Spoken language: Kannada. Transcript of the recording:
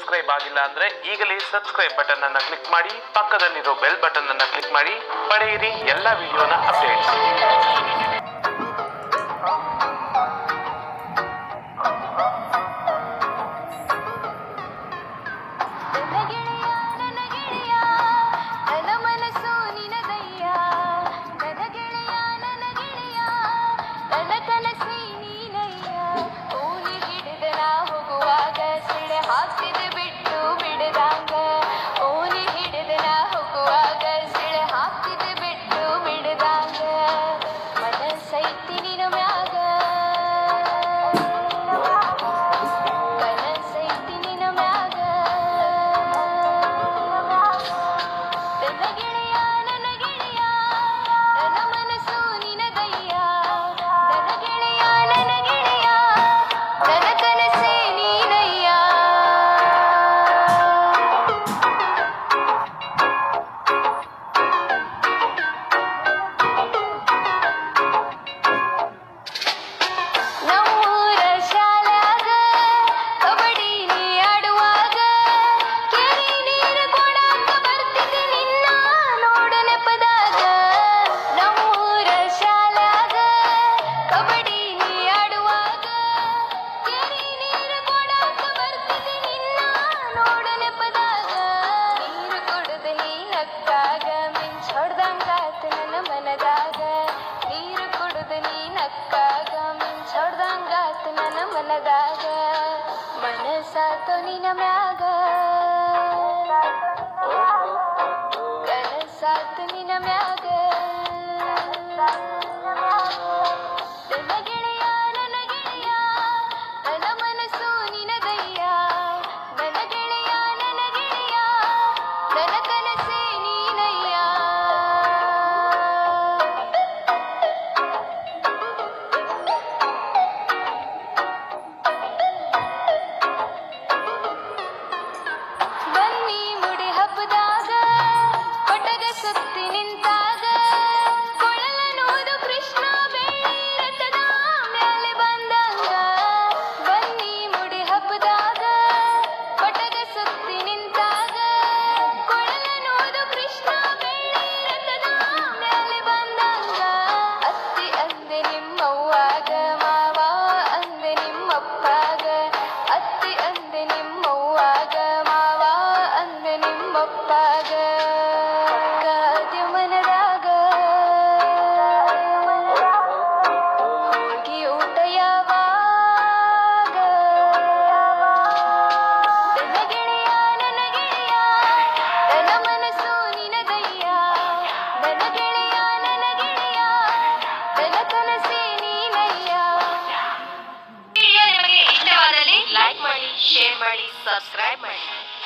ಸಬ್ಸ್ಕ್ರೈಬ್ ಆಗಿಲ್ಲ ಅಂದ್ರೆ ಈಗಲೇ ಸಬ್ಸ್ಕ್ರೈಬ್ ಬಟನ್ ಅನ್ನ ಕ್ಲಿಕ್ ಮಾಡಿ ಪಕ್ಕದಲ್ಲಿರೋ ಬೆಲ್ ಬಟನ್ ಅನ್ನ ಕ್ಲಿಕ್ ಮಾಡಿ ಪಡೆಯಿರಿ ಎಲ್ಲ ವಿಡಿಯೋನ ಅಪ್ಡೇಟ್ಸ್ ನನ್ನ ಗೆಳೆಯ ನನ್ನ ಗೆಳೆಯ ನನ್ನ ಮನಸ್ಸು ನಿನದಯ್ಯ ನನ್ನ ಗೆಳೆಯ ನನ್ನ ಗೆಳೆಯ ನನ್ನ ಕನಸಿ ನೀನಯ್ಯ ಓಣಿ ಹಿಡಿದ ನಾ ಹೋಗುವಾಗ ಸಿಳೆ ಹಾಕ್ತಿದೆ ಬಿಟ್ಟು ಬಿಡದಂಗ ಓಣಿ ಹಿಡಿದ ನಾ ಹೋಗುವಾಗ ಸಿಳೆ ಹಾಕ್ತಿದೆ ಬಿಟ್ಟು ಬಿಡದಂಗ ಮನಸ್ಸೈತಿ ನಿನ ಮ್ಯಾಗ ಕನಸೈತಿ ನಿನ ಮ್ಯಾಗ ನನ್ನ ಗೆಳೆಯ ನನ್ನ ಗೆಳೆಯ ನನ್ನ ಮನಸ್ಸು ನಿನದಯ್ಯ ನನ್ನ ಗೆಳೆಯ ನನ್ನ ಗೆಳೆಯ ನನ್ನ ಕನಸೇ ನೀನಯ್ಯ ನಮ್ಮೂರ ಶಾಲ್ಯಾಗ ಕಬಡ್ಡಿ ನೀ ಆಡುವಾಗ ಕೆರೆ ನೀರು ಕೊಡಾಕ ಬರ್ತಿದ್ದೆ ನಿನ್ನ ನೋಡ ನೆಪದಾಗ ನಮ್ಮೂರ ಶಾಲ್ಯಾಗ ಕಬಡ್ಡಿ ನೀ ಆಡುವಾಗ ಕೆರೆ ನೀರು ಕೊಡಾಕ ಬರ್ತಿದ್ದೆ ನಿನ್ನ ನೋಡ ನೆಪದಾಗ ನೀರು ಕುಡ್ದ ನೀ ನಕ್ಕಾಗ ಮಿಂಚ್ ಹೊಡ್ದಂಗಾತ ನನ್ನ ಮನದಾಗ ನೀರು ಕುಡ್ದ ನೀ ನಕ್ಕಾಗ ಮಿಂಚ್ ಹೊಡ್ದಂಗಾತ ನನ್ನ ಮನದಾಗ ಮನಸ್ಸಾತು ನಿನ ಮ್ಯಾಗ ಕನಸಾತು ನಿನ ಮ್ಯಾಗ ನನ್ನ ಗೆಳೆಯ ನನ್ನ ಗೆಳೆಯ ನನ್ನ ಮನಸ್ಸು ನಿನದಯ್ಯ ನನ್ನ ಗೆಳೆಯ ನನ್ನ ಗೆಳೆಯ ನನ್ನ ಕನಸೇ ನೀನಯ್ಯ ಬನ್ನಿ ಮುಡಿ ಹಬ್ಬದಾಗ ಕೊಟಗ ಸುತ್ತಿ ನಿಂತಾಗ ಕೊಳಲನೂದು ಕೃಷ್ಣ ಬೆಳ್ಳಿ ರಥದ ಮ್ಯಾಲೆ ಬಂದಂಗ ಬನ್ನಿ ಮುಡಿ ಹಬ್ಬದಾಗ ಕೊಟಗ ಸುತ್ತಿ ನಿಂತಾಗ ಕೊಳಲನೂದು ಕೃಷ್ಣ ಬೆಳ್ಳಿ ರಥದ ಮ್ಯಾಲೆ ಬಂದಂಗ ಅತ್ತಿ ಅಂದೆ ನಿಮ್ಮವ್ವಾಗ ಮಾವ ಅಂದೆ ನಿಮ್ಮಪ್ಪಾಗ ಅತ್ತಿ ಅಂದೆ ನಿಮ್ಮವ್ವಾಗ ಮಾವ ಅಂದೆ ನಿಮ್ಮಪ್ಪಾಗ ಕಾದ್ಯ ಮನದಾಗ ಹೋಗಿ ಊಟ ಯಾವಾಗ ನನ್ನ ಗೆಳೆಯ ನನ್ನ ಗೆಳೆಯ ನನ್ನ ಮನಸ್ಸು ನಿನದಯ್ಯ ನನ್ನ ಗೆಳೆಯ ನನ್ನ ಗೆಳೆಯ ನನ್ನ ಕನಸೇ ನೀನಯ್ಯ ವಿಡಿಯೋ ನಿಮಗೆ ಇಷ್ಟವಾದಲ್ಲಿ ಲೈಕ್ ಮಾಡಿ ಶೇರ್ ಮಾಡಿ ಸಬ್ಸ್ಕ್ರೈಬ್ ಮಾಡಿ